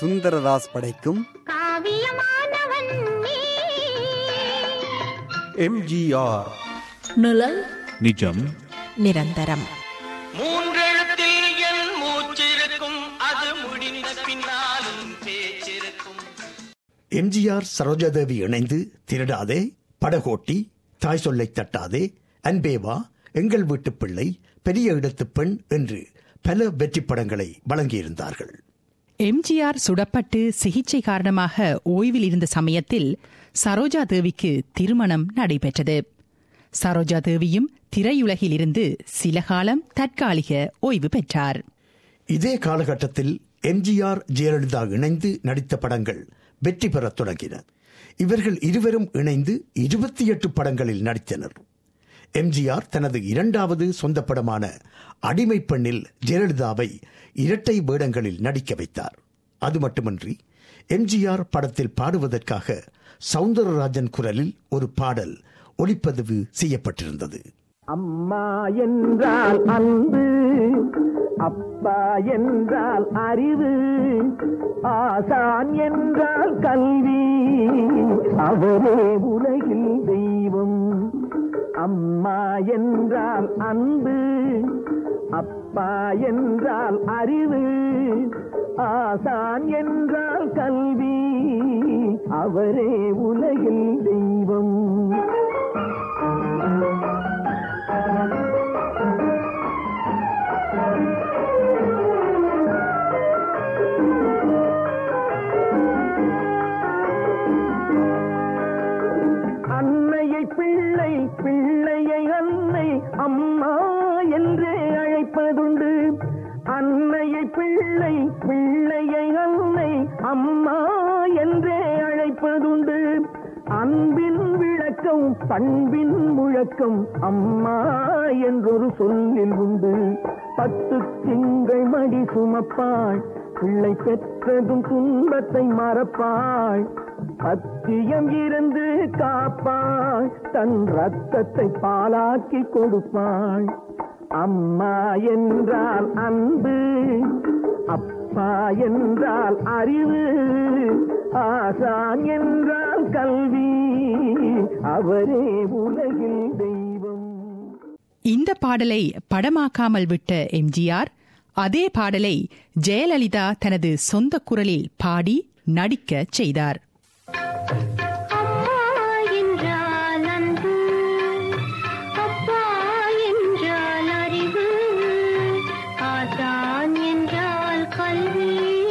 சுந்தரதாஸ் படைக்கும் காவியமானவன் நீ எம்ஜிஆர் நிழல் நிஜம் நிரந்தரம் மூன்றெழுத்தில் என் மூச்சிருக்கும் அது முடிந்த பின்னாலும் பேச்சிருக்கும் எம்ஜிஆர் சரோஜாதேவி இணைந்து திருடாதே படகோட்டி தாய் சொல்லை தட்டாதே அன்பேவா எங்கள் வீட்டு பிள்ளை பெரிய இடத்து பெண் என்று பல வெற்றி படங்களை வழங்கியிருந்தார்கள் எம்ஜிஆர் சுடப்பட்டு சிகிச்சை காரணமாக ஓய்வில் இருந்த சமயத்தில் சரோஜா தேவிக்கு திருமணம் நடைபெற்றது சரோஜா தேவியும் திரையுலகில் இருந்து சில காலம் தற்காலிக ஓய்வு பெற்றார் இதே காலகட்டத்தில் எம்ஜிஆர் ஜெயலலிதா இணைந்து நடித்த படங்கள் வெற்றி பெறத் தொடங்கின இவர்கள் இருவரும் இணைந்து இருபத்தி எட்டு படங்களில் நடித்தனர் எம்ஜிஆர் தனது இரண்டாவது சொந்த படமான அடிமை பெண்ணில் ஜெயலலிதாவை இரட்டை வேடங்களில் நடிக்க வைத்தார் அது மட்டுமன்றி எம்ஜிஆர் படத்தில் பாடுவதற்காக சவுந்தரராஜன் குரலில் ஒரு பாடல் ஒளிப்பதிவு செய்யப்பட்டிருந்தது அம்மா என்றால் அன்பு அப்பா என்றால் அறிவு ஆசான் என்றால் கல்வி அவரே உலகில் தெய்வம் அம்மா என்றால் அன்பு அப்பா என்றால் அறிவு ஆசான் என்றால் கல்வி அவரே உலகில் தெய்வம் அன்னையை பிள்ளை பிள்ளையை அன்னை அம்மா என்றே அழைப்பதுண்டு அன்னையை பிள்ளை பிள்ளையை அன்னை அம்மா என்றே அழைப்பதுண்டு அன்பின் விளக்கம் பண்பின் முழக்கம் அம்மா என்றொரு சொல்லில் உண்டு பத்து திங்கள் மடி சுமப்பாள் பிள்ளை பெற்றதும் துன்பத்தை மறப்பாள் பத்தியம் இருந்து காப்பாள் தன் ரத்தத்தை பாலாக்கி கொடுப்பாள் அம்மா என்றால் அன்பு அப்பா என்றால் அறிவு ஆசான் என்றால் கல்வி அவரே உலகில் தெய்வம் இந்த பாடலை படமாக்காமல் விட்ட எம்ஜிஆர் அதே பாடலை ஜெயலலிதா தனது சொந்த குரலில் பாடி நடிக்கச் செய்தார் அம்மா என்றால் அன்பு அப்பா என்றால் அறிவு ஆசான் என்றால் கல்வி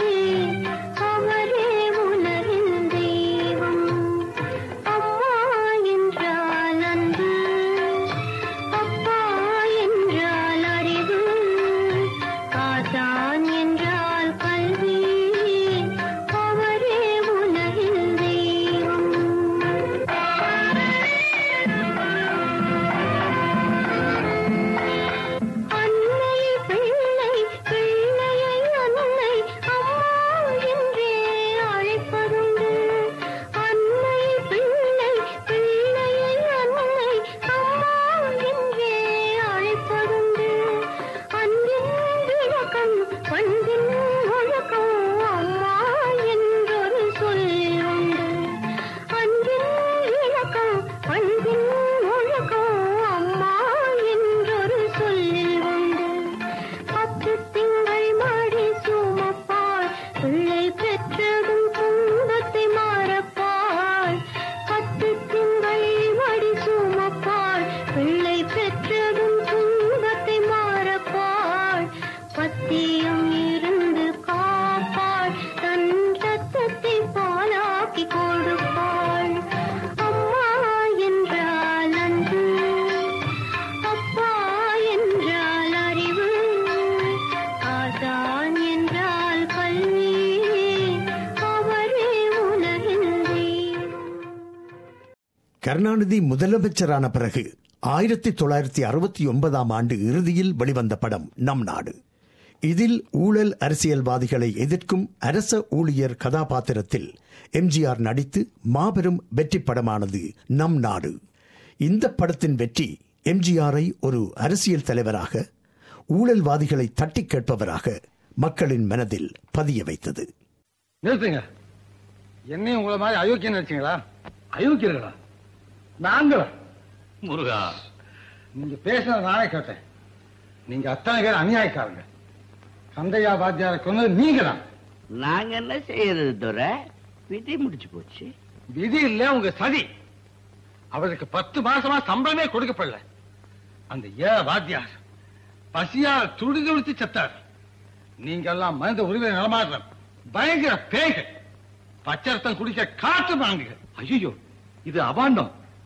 அவரே உலகின் தெய்வம் அம்மா என்றால் அன்பு அப்பா என்றால் அறிவு ஆசான் என்றால் கல்வி அவரே உலகின் தெய்வம் அன்னை பிள்ளை பிள்ளையை அன்னை அம்மா என்றே அழைப்பதுண்டு அன்னை பிள்ளை பிள்ளையை அன்னை அம்மா என்றே அழைப்பதுண்டு அன்பின் விளக்கம் பண்பின் முழக்கம் அம்மா என்றொரு சொல்லுண்டு அன்பின் விளக்கம் பண்பின் முழக்கம் அம்மா என்றொரு சொல்லில் உண்டு பத்து திங்கள் மாடி சுமப்பாள் பிள்ளை பெற்றதும் துன்பத்தை மாறப்பாள் பத்து திங்கள் மடி சுமப்பாள் பிள்ளை பெற்றதும் துன்பத்தை மாறப்பாள் பத்தியம் இருந்து காப்பாள் தன் ரத்தத்தை பாலாக்கி கொடுப்பாள் அம்மா என்றால் அன்பு அப்பா என்றால் அறிவு ஆசான் என்றால் கல்வி அவரே உலகின் தெய்வம் கருணாநிதி முதலமைச்சரான பிறகு ஆயிரத்தி தொள்ளாயிரத்தி அறுபத்தி ஒன்பதாம் ஆண்டு இறுதியில் வெளிவந்த படம் நம் நாடு இதில் ஊழல் அரசியல்வாதிகளை எதிர்க்கும் அரச ஊழியர் கதாபாத்திரத்தில் எம்ஜிஆர் நடித்து மாபெரும் வெற்றி படமானது நம் நாடு இந்த படத்தின் வெற்றி எம்ஜிஆரை ஒரு அரசியல் தலைவராக ஊழல்வாதிகளை தட்டிக் கேட்பவராக மக்களின் மனதில் பதிய வைத்தது நிறுத்துங்க என்னையும் உங்களை மாதிரி அயோக்கியம் நினைச்சீங்களா அயோக்கியர்களா நாங்களா முருகா நீங்க பேசுனது நானே கேட்டேன் நீங்க அத்தனை பேர் அநியாயக்காரங்க கந்தையா பாத்தியாரை கொண்டது நீங்க தான் நாங்க என்ன செய்யறது துரை விதி முடிச்சு போச்சு விதி இல்ல உங்க சதி அவருக்கு பத்து மாசமா சம்பளமே கொடுக்கப்படல அந்த ஏ வாத்தியார் பசியால் துடி துடித்து செத்தார் நீங்க எல்லாம் மனித உரிமை நடமாடுற பயங்கர பேய்கள் பச்சரத்தம் குடிக்க காட்டு வாங்குங்க ஐயோ இது அபாண்டம்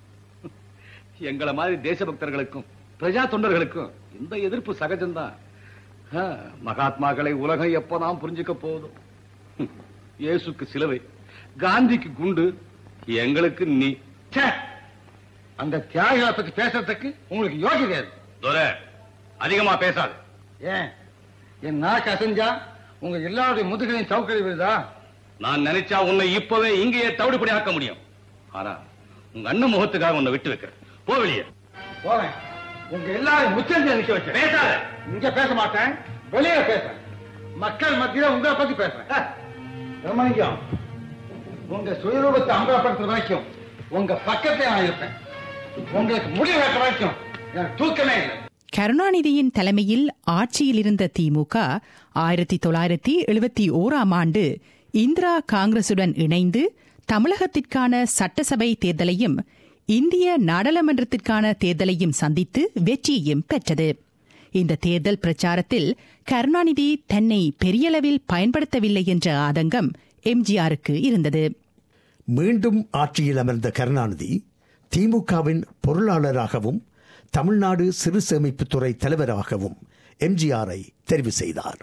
எங்கள மாதிரி தேசபக்தர்களுக்கும் பிரஜா தொண்டர்களுக்கும் இந்த எதிர்ப்பு சகஜம்தான் ஆ, மகாத்மாக்களை உலகம் எப்பதான் புரிஞ்சுக்க போதும் ஹம், இயேசுக்கு சிலுவை காந்திக்கு குண்டு எங்களுக்கு நீ ச்சே! அந்த தியாகிகளை பத்தி பேசுறதுக்கு உங்களுக்கு யோகிதை இருக்கு. துரை அதிகமா பேசாது ஏன் என் நாக்கு அசைஞ்சா உங்க எல்லாருடைய முதுகலையும் சவுக்கடி விழுதா நான் நினைச்சா உன்னை இப்பவே இங்கேயே தவிடுபடி ஆக்க முடியும் ஆனா உங்க அண்ணன் முகத்துக்காக உன்னை விட்டு வைக்கிறேன் போ வெளியே போறேன் உங்க எல்லாரும் முச்சந்தி நிக்க வச்சு பேசாத இங்க பேச மாட்டேன் வெளியே பேசுறேன் மக்கள் மத்தியில உங்களை பத்தி பேசுறேன் அஹ், பிரம்மலிங்கம் உங்க சுயரூபத்தை அம்பலப்படுத்துற வரைக்கும் உங்க பக்கத்துல நான் இருப்பேன் உங்களுக்கு முடிவு வைக்கிற வரைக்கும் எனக்கு தூக்கமே இல்லை கருணாநிதியின் தலைமையில் ஆட்சியில் இருந்த திமுக ஆயிரத்தி தொள்ளாயிரத்தி எழுபத்தி ஓராம் ஆண்டு இந்திரா காங்கிரசுடன் இணைந்து தமிழகத்திற்கான சட்டசபை தேர்தலையும் இந்திய நாடாளுமன்றத்திற்கான தேர்தலையும் சந்தித்து வெற்றியையும் பெற்றது இந்த தேர்தல் பிரச்சாரத்தில் கருணாநிதி தன்னை பெரியளவில் பயன்படுத்தவில்லை என்ற ஆதங்கம் எம்ஜிஆருக்கு இருந்தது மீண்டும் ஆட்சியில் அமர்ந்த கருணாநிதி திமுகவின் பொருளாளராகவும் தமிழ்நாடு சிறு சேமிப்புத்துறை தலைவராகவும் எம்ஜிஆரை தெரிவு செய்தார்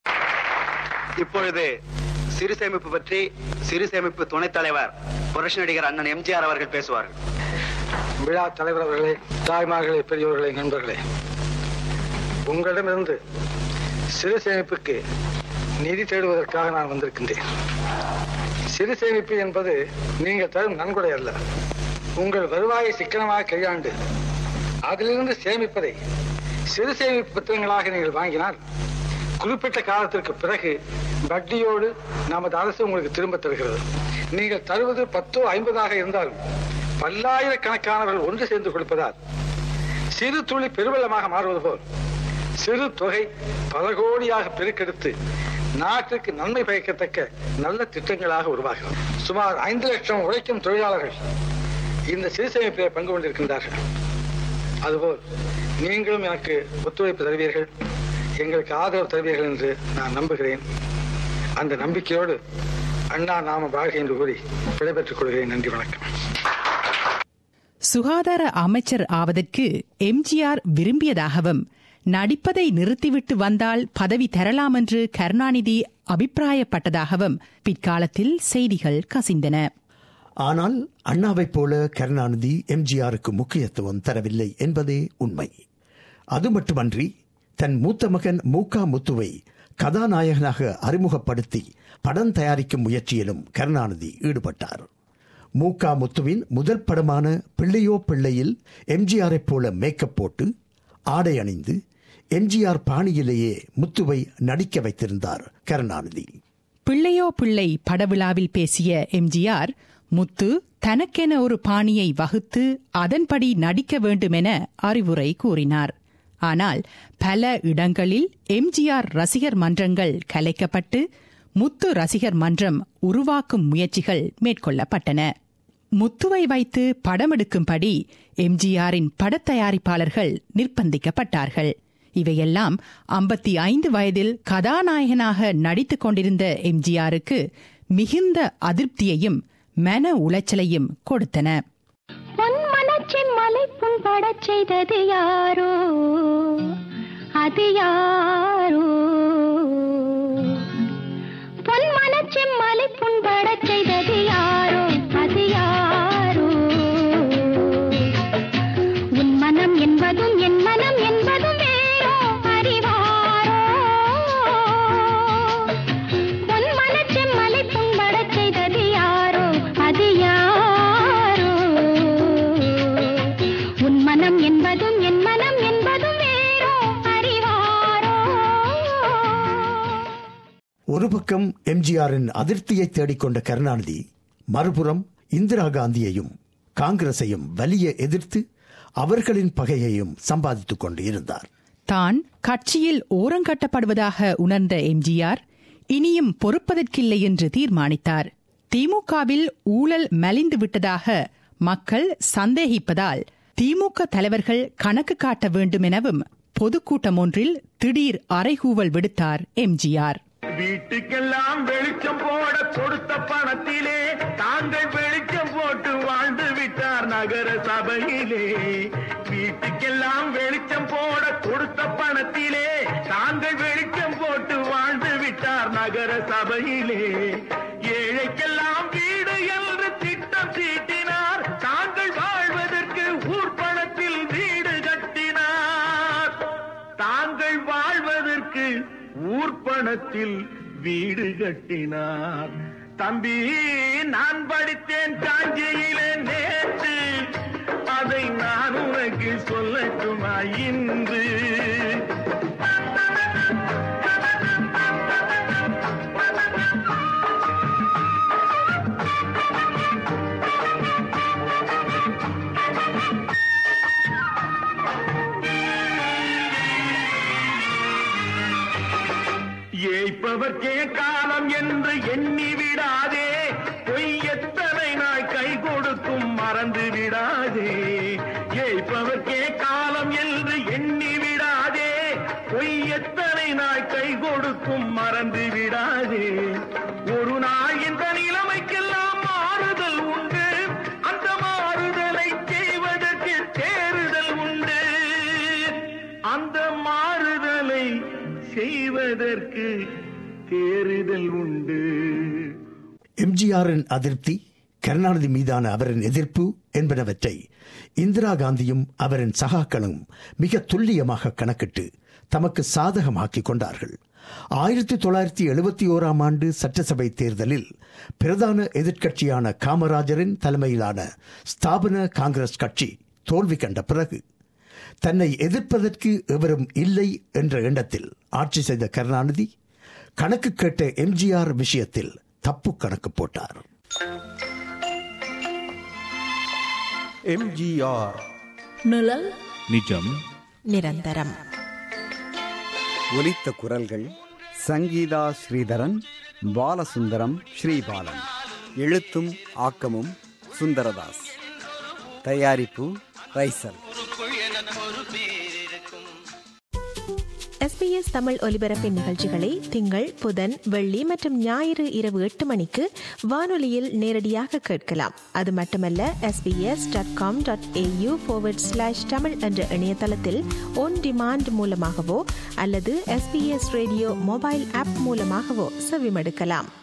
இப்பொழுது சிறு சேமிப்பு பற்றி சிறு சேமிப்பு துணைத் தலைவர் புரட்சி நடிகர் அண்ணன் எம்ஜிஆர் அவர்கள் பேசுவார்கள் விழா தலைவர் அவர்களே தாய்மார்களே பெரியோர்களே நண்பர்களே உங்களிடமிருந்து சிறு சேமிப்புக்கு நிதி தேடுவதற்காக நான் வந்திருக்கின்றேன் சிறு சேமிப்பு என்பது நீங்கள் தரும் நன்கொடை அல்ல உங்கள் வருவாயை சிக்கனமாக கையாண்டு அதிலிருந்து சேமிப்பதை சிறு சேமிப்பு பத்திரங்களாக நீங்கள் வாங்கினால் குறிப்பிட்ட காலத்திற்கு பிறகு வட்டியோடு நமது அரசு உங்களுக்கு திரும்ப தருகிறது நீங்கள் தருவது பத்தோ ஐம்பதாக இருந்தாலும் பல்லாயிரக்கணக்கானவர்கள் ஒன்று சேர்ந்து கொடுப்பதால் சிறு துளி பெருவெள்ளமாக மாறுவது போல் சிறு தொகை பல கோடியாக பெருக்கெடுத்து நாட்டுக்கு நன்மை பயக்கத்தக்க நல்ல திட்டங்களாக உருவாகிறது சுமார் ஐந்து லட்சம் உழைக்கும் தொழிலாளர்கள் இந்த சிறு சேமிப்பிலே பங்கு கொண்டிருக்கின்றார்கள் அதுபோல் நீங்களும் எனக்கு ஒத்துழைப்பு தருவீர்கள் எங்களுக்கு ஆதரவு தருவீர்கள் என்று நான் நம்புகிறேன் அந்த நம்பிக்கையோடு அண்ணா நாம வாழ்க என்று கூறி விடைபெற்றுக் கொள்கிறேன் நன்றி வணக்கம் சுகாதார அமைச்சர் ஆவதற்கு எம்ஜிஆர் விரும்பியதாகவும் நடிப்பதை நிறுத்திவிட்டு வந்தால் பதவி தரலாம் என்று கருணாநிதி அபிப்பிராயப்பட்டதாகவும் பிற்காலத்தில் செய்திகள் கசிந்தன ஆனால் அண்ணாவைப் போல கருணாநிதி எம்ஜிஆருக்கு முக்கியத்துவம் தரவில்லை என்பதே உண்மை அது மட்டுமன்றி தன் மூத்த மகன் மூகா முத்துவை கதாநாயகனாக அறிமுகப்படுத்தி படம் தயாரிக்கும் முயற்சியிலும் கருணாநிதி ஈடுபட்டார் மூகா முத்துவின் முதல் படமான பிள்ளையோ பிள்ளையில் எம்ஜிஆரைப் போல மேக்கப் போட்டு ஆடை அணிந்து எம்ஜிஆர் பாணியிலேயே முத்துவை நடிக்க வைத்திருந்தார் கருணாநிதி பிள்ளையோ பிள்ளை படவிழாவில் பேசிய எம்ஜிஆர் முத்து தனக்கென ஒரு பாணியை வகுத்து அதன்படி நடிக்க வேண்டுமென அறிவுரை கூறினார் ஆனால் பல இடங்களில் எம்ஜிஆர் ரசிகர் மன்றங்கள் கலைக்கப்பட்டு முத்து ரசிகர் மன்றம் உருவாக்கும் முயற்சிகள் மேற்கொள்ளப்பட்டன முத்துவை வைத்து படமெடுக்கும்படி எம்ஜிஆரின் படத்தயாரிப்பாளர்கள் நிர்பந்திக்கப்பட்டார்கள் இவையெல்லாம் ஐம்பத்தி ஐந்து வயதில் கதாநாயகனாக நடித்துக் கொண்டிருந்த எம்ஜிஆருக்கு மிகுந்த அதிருப்தியையும் மன உளைச்சலையும் கொடுத்தன பொன் மனச்சின் மலை புண்படச் செய்தது யாரோ அது யாரோ பொன் மனச்சின் மலை புண்படச் செய்தது யாரோ அது யாரோ உன் மனம் என்பதும் என் மனம் என்பதும் வேறோ அறிவாரோ பொன் மனச்சின் மலை புண்படச் செய்தது யாரோ அது யாரோ உன் மனம் என்பதும் என் மனம் என்பதும் வேறோ அறிவாரோ ஒரு பக்கம் எம்ஜிஆரின் அதிருப்தியை தேடிக்கொண்ட கருணாநிதி மறுபுறம் இந்திரா காந்தியையும் காங்கிரஸையும் வலிய எதிர்த்து அவர்களின் பகையையும் சம்பாதித்துக் கொண்டு இருந்தார் தான் கட்சியில் ஓரங்கட்டப்படுவதாக உணர்ந்த எம்ஜிஆர் இனியும் பொறுப்பதற்கில்லை என்று தீர்மானித்தார் திமுகவில் ஊழல் மலிந்து விட்டதாக மக்கள் சந்தேகிப்பதால் திமுக தலைவர்கள் கணக்கு காட்ட வேண்டும் எனவும் பொதுக்கூட்டம் ஒன்றில் திடீர் அறைகூவல் விடுத்தார் எம்ஜிஆர் வீட்டுக்கெல்லாம் வெளிச்சம் போட கொடுத்த பணத்திலே தாங்கள் வெளிச்சம் போட்டு வாழ்ந்து விட்டார் நகர சபையிலே வீட்டுக்கெல்லாம் வெளிச்சம் போட கொடுத்த பணத்திலே தாங்கள் வெளிச்சம் போட்டு வாழ்ந்து விட்டார் நகர சபையிலே ஏழைக்கெல்லாம் வீடு என்று திட்டம் தீட்டினார் தாங்கள் வாழ்வதற்கு ஊர் பணத்தில் வீடு கட்டினார் தாங்கள் வாழ்வதற்கு ஊர்ப்பணத்தில் வீடு கட்டினார் தம்பி நான் படித்தேன் காஞ்சியிலே நேற்று அதை நான் உனக்கு சொல்லட்டுமா இன்று ஏய்ப்பவர்க்கே காலம் என்று எண்ணி விடாதே பொய் எத்தனை நாள் கை கொடுக்கும் மறந்து விடாதே ஏய்ப்பவர்க்கே காலம் என்று எண்ணி விடாதே பொய் எத்தனை நாள் கை கொடுக்கும் மறந்து விடாதே ஒரு நாள் இந்த நிலைமைக்கெல்லாம் மாறுதல் உண்டு அந்த மாறுதலை செய்வதற்கு தேறுதல் உண்டு அந்த மாறுதலை செய்வதற்கு தேறுதல் உண்டு எம்ஜிஆரின் அதிருப்தி கருணாநிதி மீதான அவரின் எதிர்ப்பு என்பனவற்றை இந்திரா காந்தியும் அவரின் சகாக்களும் மிக துல்லியமாக கணக்கிட்டு தமக்கு சாதகமாக்கிக் கொண்டார்கள் ஆயிரத்தி தொள்ளாயிரத்தி எழுபத்தி ஓராம் ஆண்டு சட்டசபை தேர்தலில் பிரதான எதிர்க்கட்சியான காமராஜரின் தலைமையிலான ஸ்தாபன காங்கிரஸ் கட்சி தோல்வி கண்ட பிறகு தன்னை எதிர்ப்பதற்கு எவரும் இல்லை என்ற எண்ணத்தில் ஆட்சி செய்த கருணாநிதி கணக்கு கேட்ட எம்ஜிஆர் விஷயத்தில் தப்பு கணக்கு போட்டார் எம்ஜிஆர் நிழல் நிஜம் நிரந்தரம் ஒலித்த குரல்கள் சங்கீதா ஸ்ரீதரன் பாலசுந்தரம் ஸ்ரீபாலன் எழுத்தும் ஆக்கமும் சுந்தரதாஸ் தயாரிப்பு ரைசல் எஸ்பிஎஸ் தமிழ் ஒலிபரப்பின் நிகழ்ச்சிகளை திங்கள் புதன் வெள்ளி மற்றும் ஞாயிறு இரவு எட்டு மணிக்கு வானொலியில் நேரடியாக கேட்கலாம் அது மட்டுமல்ல SBS dot com dot AU slash Tamil என்ற இணையதளத்தில் ஒன் டிமாண்ட் மூலமாகவோ அல்லது எஸ்பிஎஸ் ரேடியோ மொபைல் ஆப் மூலமாகவோ செவிமடுக்கலாம்